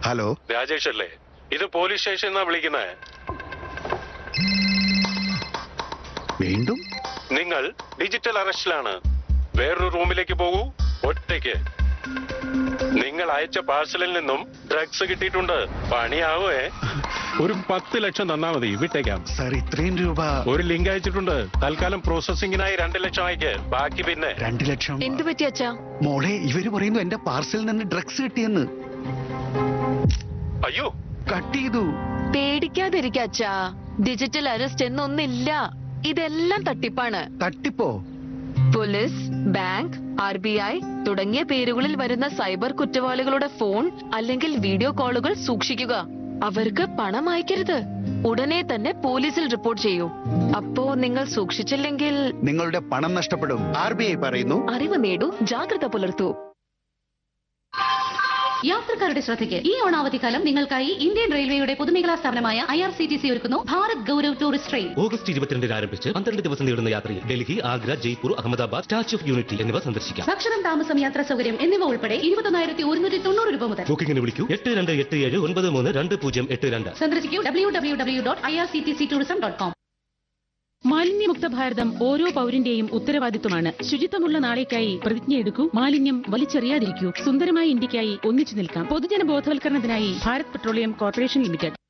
hello Rajesh അല്ലേ ഇത് police station എന്നാ വിളിക്കുന്നത് വീണ്ടും നിങ്ങൾ ഡിജിറ്റൽ അറസ്റ്റിലാണ് വേറൊരു റൂമിലേക്ക് പോകൂ ഒറ്റയ്ക്ക് നിങ്ങൾ അയച്ച പാഴ്സലിൽ നിന്നും ഡ്രഗ്സ് കിട്ടിയിട്ടുണ്ട് പണിയാവേ ഒരു പത്ത് ലക്ഷം തന്നാ മതി വിട്ടേക്കാം സാർ ഇത്രയും രൂപ ഒരു ലിങ്ക് അയച്ചിട്ടുണ്ട് തൽക്കാലം പ്രോസസിംഗിനായി രണ്ട് ലക്ഷം അയക്ക് ബാക്കി പിന്നെ രണ്ട് ലക്ഷം എന്തു പറ്റി അച്ഛാ മോളെ ഇവര് പറയുന്നു എന്റെ പാർസലിൽ നിന്ന് ഡ്രഗ്സ് കിട്ടിയെന്ന് അയ്യോ കട്ട് ചെയ്തു പേടിക്കാതിരിക്ക അച്ഛാ ഡിജിറ്റൽ അറസ്റ്റ് എന്നൊന്നില്ല ഇതെല്ലാം തട്ടിപ്പാണ് തട്ടിപ്പോ police bank R B I തുടങ്ങിയ പേരുകളിൽ വരുന്ന സൈബർ കുറ്റവാളികളുടെ ഫോൺ അല്ലെങ്കിൽ വീഡിയോ കോളുകൾ സൂക്ഷിക്കുക അവർക്ക് പണം അയക്കരുത് ഉടനെ തന്നെ പോലീസിൽ റിപ്പോർട്ട് ചെയ്യൂ അപ്പോ നിങ്ങൾ സൂക്ഷിച്ചില്ലെങ്കിൽ നിങ്ങളുടെ പണം നഷ്ടപ്പെടും ആർ ബി ഐ പറയുന്നു അറിവ് നേടൂ ജാഗ്രത പുലർത്തൂ യാത്രക്കാരുടെ ശ്രദ്ധയ്ക്ക് ഈ ഓണാവധിക്കാലം നിങ്ങൾക്കായി ഇന്ത്യൻ റെയിൽവേയുടെ പൊതുമേഖലാ സ്ഥാപനമായ I R C T C ഒരുക്കുന്നു Bharat Gaurav tourist train August ഇരുപത്തിരണ്ടിന് ആരംഭിച്ച് പന്ത്രണ്ട് ദിവസം നീളുന്ന യാത്രയിൽ Delhi Agra Jaipur Ahmedabad Statue of Unity എന്നിവ സന്ദർശിക്കാം ഭക്ഷണം താമസം യാത്രാ സൗകര്യം എന്നിവ ഉൾപ്പെടെ ഇരുപത്തൊന്നായിരത്തി ഒരുന്നൂറ്റി തൊണ്ണൂറ് രൂപ മുതൽ ബുക്കിംഗിന് വിളിക്കൂ എട്ട് രണ്ട് എട്ട് ഏഴ് ഒൻപത് മൂന്ന് രണ്ട് പൂജ്യം എട്ട് രണ്ട് സന്ദർശിക്കൂ W W W dot I R C T C tourism dot com മാലിന്യമുക്ത ഭാരതം ഓരോ പൗരന്റെയും ഉത്തരവാദിത്വമാണ് ശുചിത്വമുള്ള നാളേക്കായി പ്രതിജ്ഞയെടുക്കൂ മാലിന്യം വലിച്ചെറിയാതിരിക്കൂ സുന്ദരമായ ഇന്ത്യക്കായി ഒന്നിച്ചു നിൽക്കാം പൊതുജന ബോധവൽക്കരണത്തിനായി ഭാരത് പെട്രോളിയം കോർപ്പറേഷൻ ലിമിറ്റഡ്